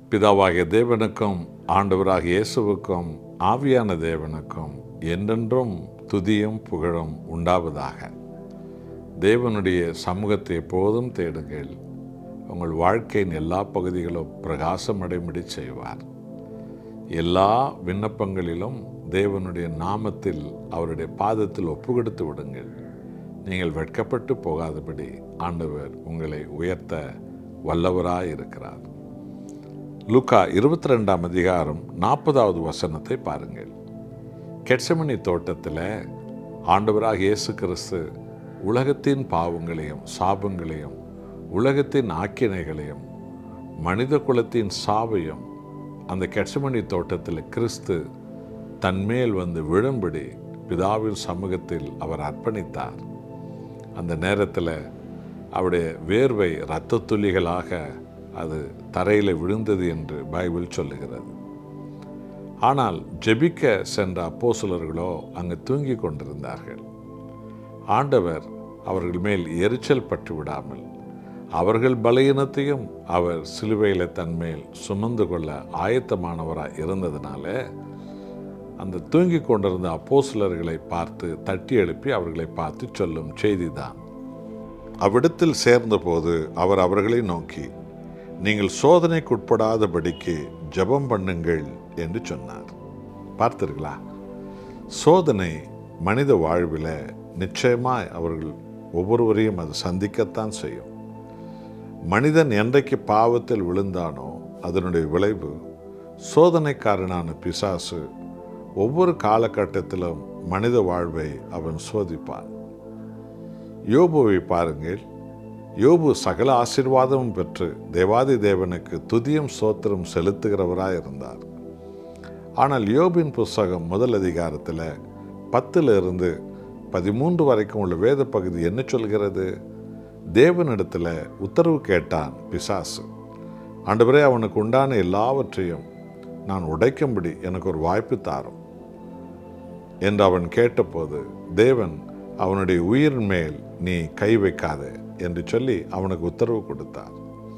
பிதாவாகிய தேவனுக்கும் ஆண்டவராகிய இயேசுவுக்கும் ஆவியான தேவனுக்கும் என்றென்றும் துதியும் புகழும் உண்டாவதாக தேவனுடைய சமூகத்தை எப்போதும் தேடுங்கள் உங்கள் வாழ்க்கையின் எல்லா பகுதிகளும் பிரகாசமடைமுடி செய்வார் எல்லா விண்ணப்பங்களிலும் தேவனுடைய நாமத்தில் அவருடைய பாதத்தில் ஒப்புக்கொடுத்து விடுங்கள் நீங்கள் வெட்கப்பட்டு போகாதபடி ஆண்டவர் உங்களை உயர்த்த வல்லவராய் இருக்கிறார் லூக்கா இருபத்தி ரெண்டாம் அதிகாரம் நாற்பதாவது வசனத்தை பாருங்கள் கெட்சமணி தோட்டத்தில் ஆண்டவராக இயேசு கிறிஸ்து உலகத்தின் பாவங்களையும் சாபங்களையும் உலகத்தின் ஆக்கினைகளையும் மனித குலத்தின் சாவையும் அந்த கெட்சமணி தோட்டத்தில் கிறிஸ்து தன்மேல் வந்து விழும்படி பிதாவின் சமூகத்தில் அவர் அர்ப்பணித்தார் அந்த நேரத்தில் அவருடைய வேர்வை இரத்த துளிகளாக அது தரையில் விழுந்தது என்று பைபிள் சொல்லுகிறது ஆனால் ஜெபிக்க சென்ற அப்போசுலர்களோ அங்கு தூங்கி கொண்டிருந்தார்கள் ஆண்டவர் அவர்கள் மேல் எரிச்சல் பட்டு விடாமல் அவர்கள் பலகீனத்தையும் அவர் சிலுவையில் தன்மேல் சுமந்து கொள்ள ஆயத்தமானவராக இருந்ததுனால அந்த தூங்கி கொண்டிருந்த அப்போசிலர்களை பார்த்து தட்டி எழுப்பி அவர்களை பார்த்து சொல்லும் செய்திதான் அவ்விடத்தில் சேர்ந்தபோது அவர் அவர்களை நோக்கி நீங்கள் சோதனைக்குட்படாதபடிக்கு ஜெபம் பண்ணுங்கள் என்று சொன்னார் பார்த்தீர்களா சோதனை மனித வாழ்வில் நிச்சயமாய் அவர்கள் ஒவ்வொருவரையும் அது சந்திக்கத்தான் செய்யும் மனிதன் என்றைக்கு பாவத்தில் விழுந்தானோ அதனுடைய விளைவு சோதனைக்காரனான பிசாசு ஒவ்வொரு காலகட்டத்திலும் மனித வாழ்வை அவன் சோதிப்பான் யோபுவை பாருங்கள் யோபு சகல ஆசிர்வாதமும் பெற்று தேவாதி தேவனுக்கு துதியும் சோத்திரம் செலுத்துகிறவராய் இருந்தார் ஆனால் யோபின் புஸ்தகம் முதல் அதிகாரத்தில் பத்தில் இருந்து பதிமூன்று வரைக்கும் உள்ள வேத பகுதி என்ன சொல்கிறது தேவனிடத்தில் உத்தரவு கேட்டான் பிசாசு ஆண்டவரே அவனுக்கு உண்டான எல்லாவற்றையும் நான் உடைக்கும்படி எனக்கு ஒரு வாய்ப்பு தாரும் என்று அவன் கேட்டபோது தேவன் அவனுடைய உயிரின் மேல் நீ கை வைக்காதே என்று சொல்லி அவனுக்கு உத்தரவு கொடுத்தார்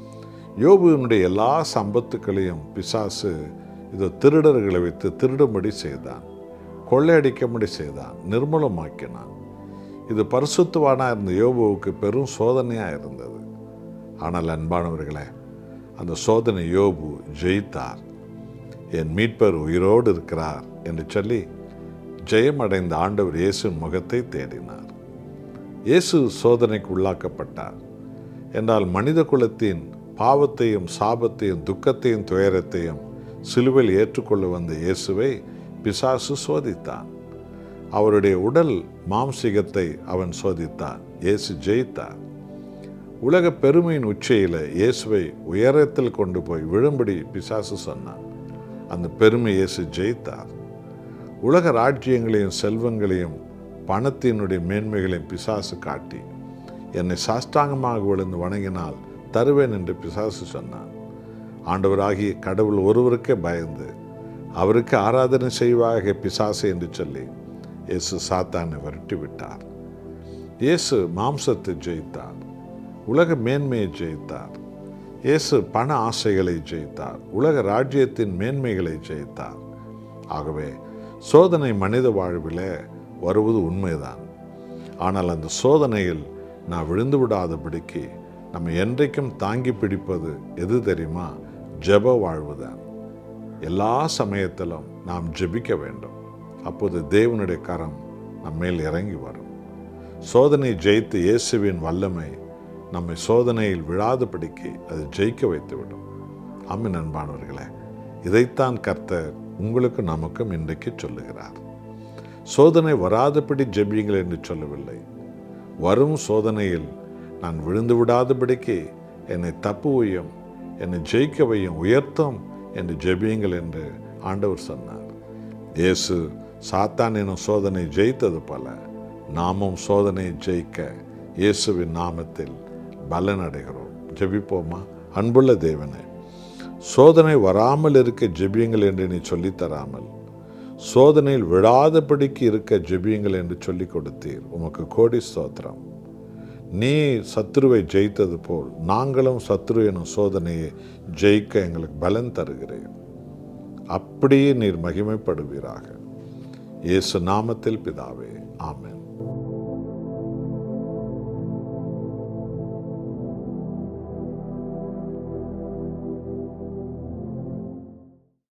யோபுவினுடைய எல்லா சம்பத்துக்களையும் பிசாசு இது திருடர்களை வைத்து திருடும்படி செய்தான் கொள்ளையடிக்கும்படி செய்தான் நிர்மூலமாக்கினான் இது பரிசுத்துவானாக இருந்த யோபுவுக்கு பெரும் சோதனையாக இருந்தது ஆனால் அன்பானவர்களே அந்த சோதனை யோபு ஜெயித்தார் என் மீட்பர் உயிரோடு இருக்கிறார் என்று சொல்லி ஜெயமடைந்த ஆண்டவர் இயேசுவின் முகத்தை தேடினார் இயேசு சோதனைக்கு உள்ளாக்கப்பட்டார் என்றால் மனித குலத்தின் பாவத்தையும் சாபத்தையும் துக்கத்தையும் துயரத்தையும் சிலுவையில் ஏற்றுக்கொள்ள வந்த இயேசுவை பிசாசு சோதித்தான் அவருடைய உடல் மாம்சிகத்தை அவன் சோதித்தான் இயேசு ஜெயித்தார் உலக பெருமையின் உச்சியில் இயேசுவை உயரத்தில் கொண்டு போய் விழும்படி பிசாசு சொன்னான் அந்த பெருமை இயேசு ஜெயித்தார் உலக ராஜ்யங்களையும் செல்வங்களையும் பணத்தினுடைய மேன்மைகளையும் பிசாசு காட்டி என்னை சாஷ்டாங்கமாக விழுந்து வணங்கினால் தருவேன் என்று பிசாசு சொன்னான் ஆண்டவராகிய கடவுள் ஒருவருக்கே பயந்து அவருக்கு ஆராதனை செய்வாக பிசாசு என்று சொல்லி இயேசு சாத்தானை விரட்டி விட்டார் இயேசு மாம்சத்தை ஜெயித்தார் உலக மேன்மையை ஜெயித்தார் இயேசு பண ஆசைகளை ஜெயித்தார் உலக ராஜ்யத்தின் மேன்மைகளை ஜெயித்தார் ஆகவே சோதனை மனித வாழ்வில் வருவது உண்மைதான் ஆனால் அந்த சோதனையில் நான் விழுந்து விடாதபடிக்கு நம்ம என்றைக்கும் தாங்கி பிடிப்பது எது தெரியுமா ஜெப வாழ்வுதான் எல்லா சமயத்திலும் நாம் ஜெபிக்க வேண்டும் அப்போது தேவனுடைய கரம் நம்மேல் இறங்கி வரும் சோதனை ஜெயித்து இயேசுவின் வல்லமை நம்மை சோதனையில் விழாதபடிக்கு அது ஜெயிக்க வைத்துவிடும் அம்மி நண்பானவர்களே இதைத்தான் கர்த்தர் உங்களுக்கு நமக்கும் இன்றைக்கு சொல்லுகிறார் சோதனை வராதபடி ஜெபியுங்கள் என்று சொல்லவில்லை வரும் சோதனையில் நான் விழுந்து விடாதபடிக்கு என்னை தப்புவையும் என்னை ஜெயிக்க வையும் உயர்த்தும் என்று ஜெபியுங்கள் என்று ஆண்டவர் சொன்னார் இயேசு சாத்தான் எனும் சோதனை ஜெயித்தது போல நாமும் சோதனையை ஜெயிக்க இயேசுவின் நாமத்தில் பலனடைகிறோம் ஜெபிப்போமா அன்புள்ள தேவனே சோதனை வராமல் இருக்க ஜெபியுங்கள் என்று நீ சொல்லித்தராமல் சோதனையில் விழாதபடிக்கு இருக்க ஜெபியுங்கள் என்று சொல்லிக் கொடுத்தீர் உமக்கு கோடி ஸ்தோத்திரம் நீ சத்துருவை ஜெயித்தது போல் நாங்களும் சத்துரு எனும் சோதனையை ஜெயிக்க எங்களுக்கு பலன் தருகிறேன் அப்படியே நீர் மகிமைப்படுவீராக இயேசு நாமத்தில் பிதாவே ஆமென்